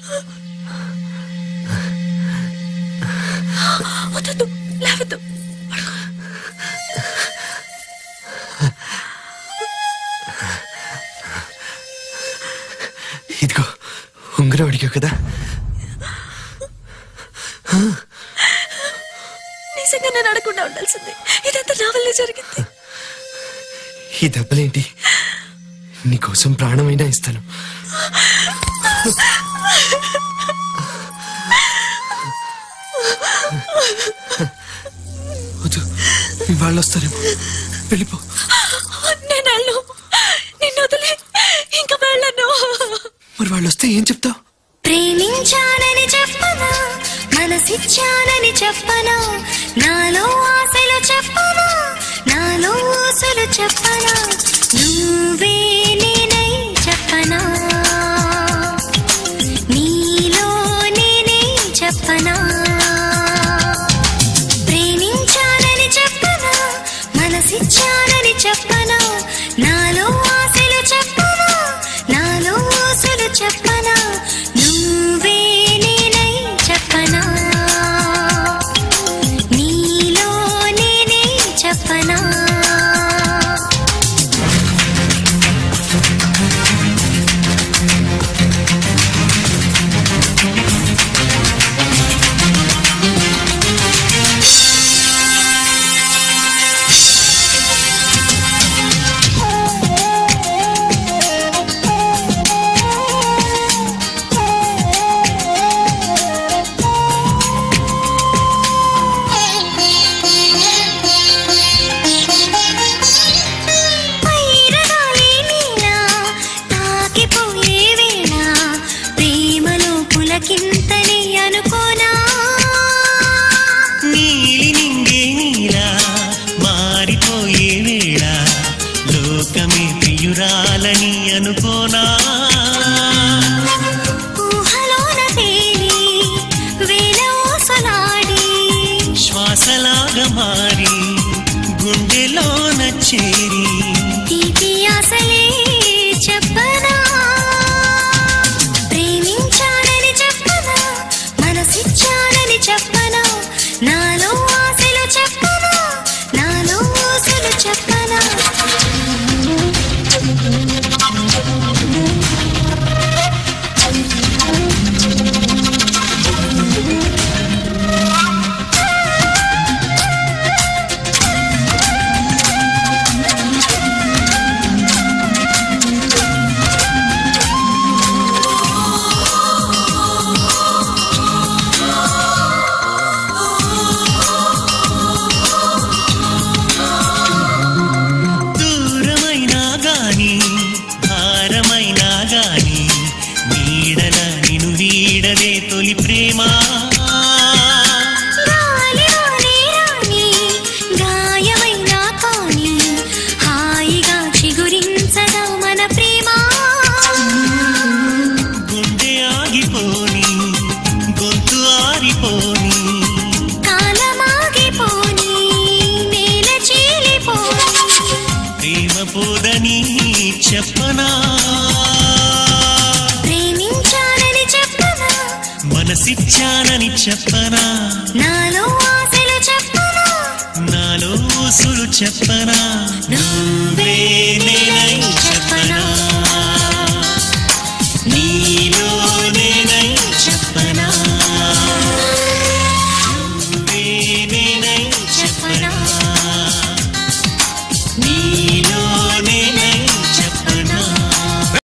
వద్దు లేవద్దు ఇదిగో ఉంగరం అడిగావు కదా నిజంగా నేను అడగకుండా ఉండాల్సింది ఇదంతా నా వల్లే జరిగింది ఈ దెబ్బలేంటి నీకోసం ప్రాణమైనా ఇస్తాను వద్దు మీ వాళ్ళు వస్తారేమో వెళ్ళిపో నేను వెళ్ళు నిన్ను వదిలే ఇంకా వెళ్ళను మరి వాళ్ళు వస్తే ఏం చెప్తావు ప్రేమించానని చెప్పనా మనసిచ్చానని చెప్పనా నాలో ఆశలు చెప్పనా నాలో ఊసులు చెప్పనా నువ్వే నేనై చెప్పనా నీలో నేనే చెప్పనా ప్రేమించానని చెప్పనా మనసిచ్చానని చెప్పనా నాలో ఆశలు చెప్పనా నాలో ఊసులు చెప్పనా నువ్వే నేనై చెప్పనా నీలో నేనే చెప్పనా పైరగాలి నీలా తాకిపోయే వేళ ప్రేమలో పులకింతని అనుకోనా నీలి నింగే నీలా మారిపోయే వేళ లోకమే ప్రియురాలని అనుకోనా ఊహలోన తేలి వేల ఊసలాడి శ్వాసలాగా మారి గుండెలోన చేరి తీపి ఆశలే చెప్పనా ప్రేమించానని చెప్పనా మనసిచ్చానని చెప్పనా నాలో ఆశలు చెప్పనా నాలో ఊసులు చెప్పనా దూరమైనా గాని భారమైనా గాని నీడల నిను వీడదే తొలి ప్రేమ గాలిలోనే రాని గాయమైనా కాని హాయిగా చిగురించదా మన ప్రేమ గుండె ఆగిపోని గొంతు ఆరిపోని కాలమాగిపోని నేల చీలిపోని ప్రేమ పోదని చెప్పనా ప్రేమించానని చెప్పనా మనసిచ్చానని చెప్పనా నాలో ఆశలు చెప్పనా నాలో ఊసులు చెప్పనా నువ్వే నేనే